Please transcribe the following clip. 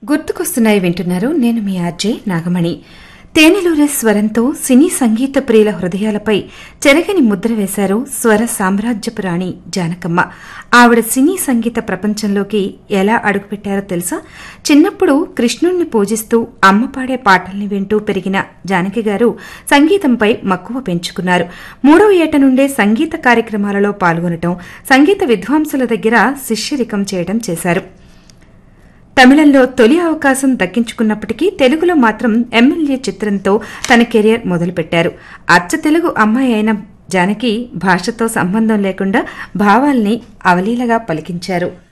గుర్తుకొస్తున్నాయి వింటున్నారు నేను మీ ఆర్జే నాగమణి తేనెలూరే స్వరంతో సినీ సంగీత ప్రియుల హృదయాలపై చెరగని ముద్ర వేశారు స్వర సామ్రాజ్యపు రాణి జానకమ్మ ఆవిడ సినీ సంగీత ప్రపంచంలోకి ఎలా అడుగుపెట్టారో తెలుసా చిన్నప్పుడు కృష్ణుణ్ణి పూజిస్తూ అమ్మ పాడే పాటల్ని వింటూ పెరిగిన జానకి గారు సంగీతంపై మక్కువ పెంచుకున్నారు మూడో ఏట నుండే సంగీత కార్యక్రమాలలో పాల్గొనటం సంగీత విద్వాంసుల దగ్గర శిష్యరికం చేయడం చేశారు తమిళంలో తొలి అవకాశం దక్కించుకున్నప్పటికీ తెలుగులో మాత్రం ఎమ్మెల్యే చిత్రంతో తన కెరియర్ మొదలుపెట్టారు అచ్చ తెలుగు అమ్మాయి అయిన జానకి భాషతో సంబంధం లేకుండా భావాల్ని అవలీలగా పలికించారు